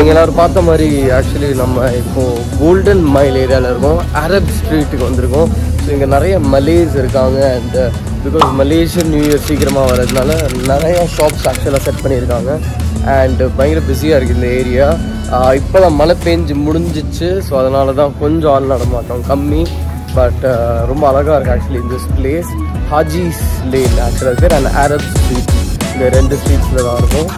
நீங்கள் எல்லோரும் பார்த்த மாதிரி ஆக்சுவலி நம்ம இப்போது கோல்டன் மைல் ஏரியாவில் இருக்கோம் அரப் ஸ்ட்ரீட்டுக்கு வந்திருக்கோம் ஸோ இங்கே நிறைய மலேஸ் இருக்காங்க and because Malaysian new year சீக்கிரமாக வர்றதுனால நிறைய ஷாப்ஸ் ஆக்சுவலாக செட் பண்ணியிருக்காங்க அண்ட் பயங்கர பிஸியாக இருக்குது இந்த ஏரியா இப்போ தான் மழை பெஞ்சு முடிஞ்சிச்சு ஸோ அதனால தான் கொஞ்சம் ஆள் நடமாட்டோம் கம்மி பட் ரொம்ப அழகாக இருக்குது ஆக்சுவலி இந்த பிளேஸ் ஹாஜிஸ் லேன் ஆக்சுவலாக பேர் அண்ட் அரப் ஸ்ட்ரீட் இந்த ரெண்டு ஸ்ட்ரீட்ஸில் தான் இருக்கும்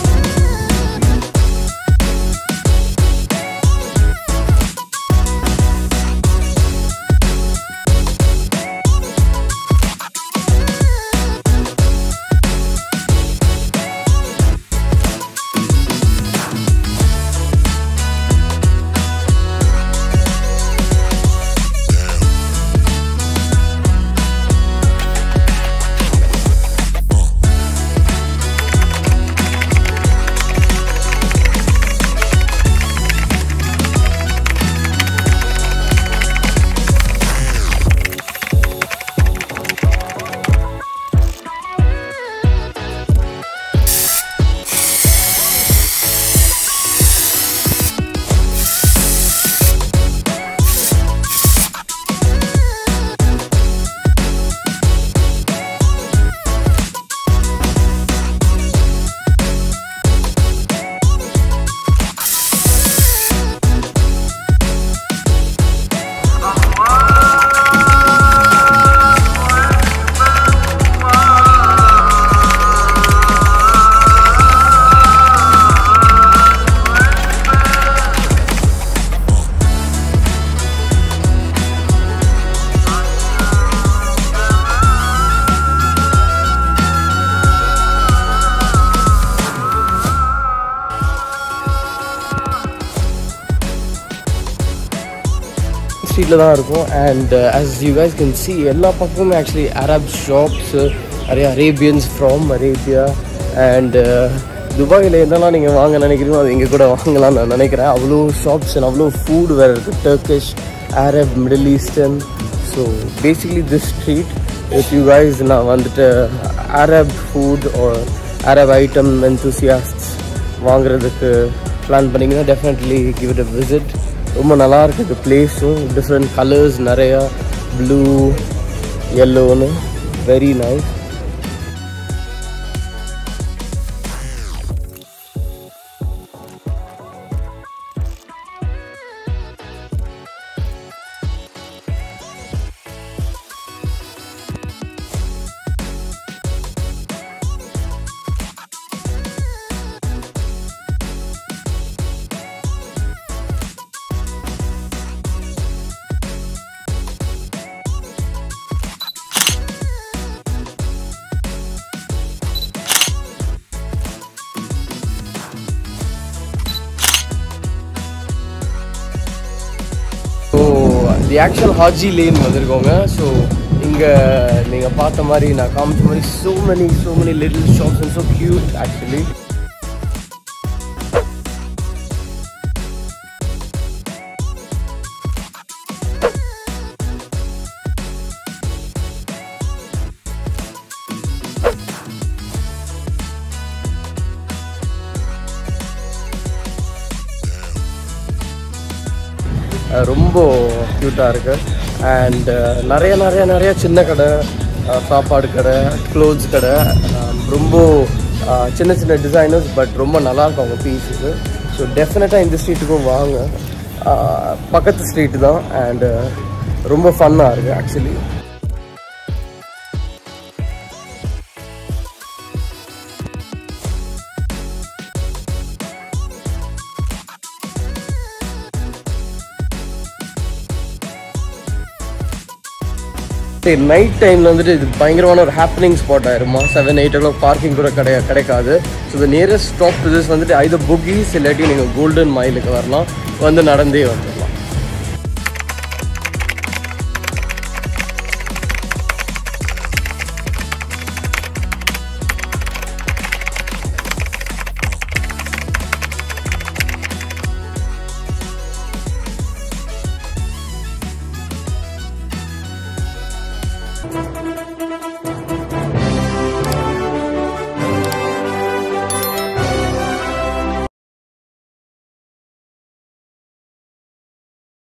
ஸ்ட்ரீட்டில் தான் இருக்கும் and as you guys can see எல்லா பக்கமுமே ஆக்சுவலி அரப் ஷாப்ஸு நிறைய அரேபியன்ஸ் ஃப்ரம் அரேபியா அண்ட் துபாயில் எதெல்லாம் நீங்கள் வாங்க நினைக்கிறீங்களோ அது இங்கே கூட வாங்கலாம்னு நான் நினைக்கிறேன் அவ்வளோ ஷாப்ஸ் அண்ட் அவ்வளோ ஃபுட் வேறு இருக்குது Turkish Arab Middle Eastern so basically this street if you guys நான் வந்துட்டு Arab food Arab item enthusiasts வாங்குறதுக்கு பிளான் பண்ணிங்கன்னா definitely give it a visit ரொம்ப நல்லா இருக்குது பிளேஸும் டிஃப்ரெண்ட் கலர்ஸ் நிறையா ப்ளூ எல்லோன்னு very nice so the actual Haji lane வந்திருக்கோங்க ஸோ இங்கே நீங்கள் பார்த்த மாதிரி நான் காமிச்ச மாதிரி so many so many little shops and so cute actually ah ரொம்ப க்யூட்டாக இருக்குது அண்ட் நிறைய நிறைய நிறைய சின்ன கடை அஹ் சாப்பாடு கடை க்ளோத்ஸ் கடை அஹ் ரொம்ப அஹ் சின்ன சின்ன டிசைனர்ஸ் பட் ரொம்ப நல்லாயிருக்கும் அவங்க பீஸுக்கு ஸோ டெஃபினட்டாக இந்த ஸ்ட்ரீட்டுக்கும் வாங்க அஹ் பக்கத்து ஸ்ட்ரீட்டு தான் அண்டு ரொம்ப ஃபன்னாக இருக்குது ஆக்சுவலி நைட் டைமில் வந்துட்டு இது பயங்கரமான ஒரு ஹாப்பனிங் ஸ்பாட் ஆயிருமா seven eight o'clock parking கூட கிடையா கிடைக்காது so the nearest stop this வந்துட்டு ஐதர் புக்கீஸ் இல்லாட்டி நீங்கள் கோல்டன் மைலுக்கு வரலாம் வந்து நடந்தே வந்து